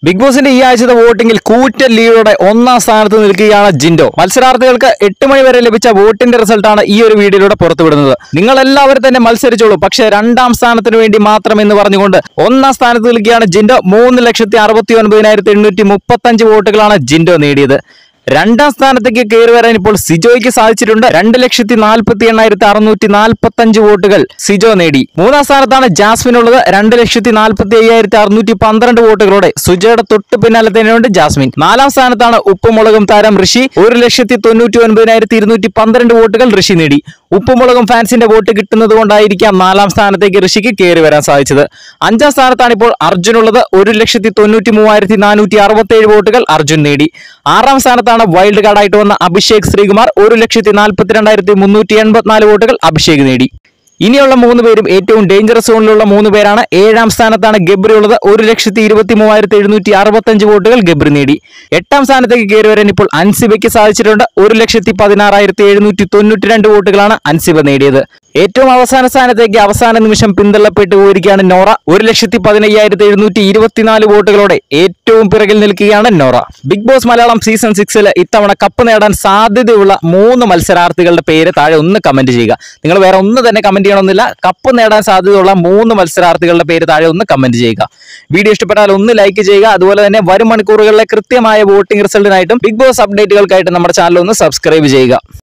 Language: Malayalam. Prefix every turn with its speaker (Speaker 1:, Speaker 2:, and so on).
Speaker 1: ബിഗ് ബോസിന്റെ ഈ ആഴ്ചത്തെ വോട്ടിംഗിൽ കൂറ്റൻ ലീഡോടെ ഒന്നാം സ്ഥാനത്ത് നിൽക്കുകയാണ് ജിൻഡോ മത്സരാർത്ഥികൾക്ക് എട്ട് മണി വരെ ലഭിച്ച വോട്ടിന്റെ റിസൾട്ടാണ് ഈ ഒരു വീഡിയോയിലൂടെ പുറത്തുവിടുന്നത് നിങ്ങൾ എല്ലാവരും തന്നെ മത്സരിച്ചോളൂ പക്ഷേ രണ്ടാം സ്ഥാനത്തിന് വേണ്ടി മാത്രം എന്ന് പറഞ്ഞുകൊണ്ട് ഒന്നാം സ്ഥാനത്ത് നിൽക്കുകയാണ് ജിൻഡോ മൂന്ന് ലക്ഷത്തി അറുപത്തി ഒൻപതിനായിരത്തി എണ്ണൂറ്റി മുപ്പത്തഞ്ച് വോട്ടുകളാണ് ജിൻഡോ നേടിയത് രണ്ടാം സ്ഥാനത്തേക്ക് കയറി വരാൻ ഇപ്പോൾ സിജോയ്ക്ക് സാധിച്ചിട്ടുണ്ട് രണ്ട് ലക്ഷത്തി നാൽപ്പത്തി എണ്ണായിരത്തി അറുന്നൂറ്റി നാൽപ്പത്തി അഞ്ച് വോട്ടുകൾ സിജോ നേടി മൂന്നാം സ്ഥാനത്താണ് ജാസ്മിൻ ഉള്ളത് രണ്ട് ലക്ഷത്തി നാൽപ്പത്തി അയ്യായിരത്തി അറുന്നൂറ്റി പന്ത്രണ്ട് വോട്ടുകളോടെ സുജയുടെ തൊട്ട് പിന്നാലെ തന്നെയുണ്ട് ജാസ്മിൻ നാലാം സ്ഥാനത്താണ് ഉപ്പുമുളകും താരം ഋഷി ഒരു ലക്ഷത്തി തൊണ്ണൂറ്റി ഒൻപതിനായിരത്തി ഇരുന്നൂറ്റി പന്ത്രണ്ട് വോട്ടുകൾ ഋഷി നേടി ഉപ്പുമുളകും ഫാൻസിന്റെ വോട്ട് കിട്ടുന്നത് കൊണ്ടായിരിക്കാം നാലാം സ്ഥാനത്തേക്ക് ഋഷിക്ക് കയറി വരാൻ സാധിച്ചത് അഞ്ചാം സ്ഥാനത്താണ് ഇപ്പോൾ അർജുൻ ഉള്ളത് ഒരു ലക്ഷത്തി തൊണ്ണൂറ്റി മൂവായിരത്തി നാനൂറ്റി അറുപത്തി ഏഴ് വോട്ടുകൾ അർജുൻ നേടി ആറാം സ്ഥാനത്താണ് വൈൽഡ് കാർഡായിട്ട് വന്ന അഭിഷേക് ശ്രീകുമാർ ഒരു ലക്ഷത്തി നാൽപ്പത്തി രണ്ടായിരത്തി മുന്നൂറ്റി എൺപത്തിനാല് വോട്ടുകൾ അഭിഷേക് നേടി ഇനിയുള്ള മൂന്ന് പേരും ഏറ്റവും ഡേഞ്ചറസ് സോണിലുള്ള മൂന്ന് പേരാണ് ഏഴാം സ്ഥാനത്താണ് ഗബ്രി ഉള്ളത് ഒരു ലക്ഷത്തി ഇരുപത്തി മൂവായിരത്തി എഴുന്നൂറ്റി അറുപത്തഞ്ച് വോട്ടുകൾ ഗബ്രി നേടി എട്ടാം സ്ഥാനത്തേക്ക് കയറി വരാൻ ഇപ്പോൾ അൻസിബയ്ക്ക് സാധിച്ചിട്ടുണ്ട് ഒരു ലക്ഷത്തി പതിനാറായിരത്തി എഴുന്നൂറ്റി തൊണ്ണൂറ്റി രണ്ട് വോട്ടുകളാണ് അൻസിബ നേടിയത് ഏറ്റവും അവസാന സ്ഥാനത്തേക്ക് അവസാന നിമിഷം പിന്തള്ളപ്പെട്ടു പോയിരിക്കുകയാണ് നോറ ഒരു ലക്ഷത്തി പതിനയ്യായിരത്തി എഴുന്നൂറ്റി ഇരുപത്തിനാല് വോട്ടുകളോടെ ഏറ്റവും പിറകിൽ നിൽക്കുകയാണ് Nora Bigg Boss Malayalam season സിക്സിൽ ഇത്തവണ കപ്പ് നേടാൻ സാധ്യതയുള്ള മൂന്ന് മത്സരാർത്ഥികളുടെ പേര് താഴെ ഒന്ന് കമന്റ് ചെയ്യുക നിങ്ങൾ വേറെ ഒന്ന് തന്നെ കമന്റ് ചെയ്യണമെന്നില്ല കപ്പ് നേടാൻ സാധ്യതയുള്ള മൂന്ന് മത്സരാർത്ഥികളുടെ പേര് താഴെ ഒന്ന് കമന്റ് ചെയ്യുക വീഡിയോ ഇഷ്ടപ്പെട്ടാൽ ഒന്ന് ലൈക്ക് ചെയ്യുക അതുപോലെ തന്നെ വരും മണിക്കൂറുകളിലെ കൃത്യമായ വോട്ടിംഗ് റിസൾട്ടിനായിട്ടും ബിഗ് ബോസ് അപ്ഡേറ്റുകൾക്കായിട്ടും നമ്മുടെ ചാനൽ ഒന്ന് സബ്സ്ക്രൈബ് ചെയ്യുക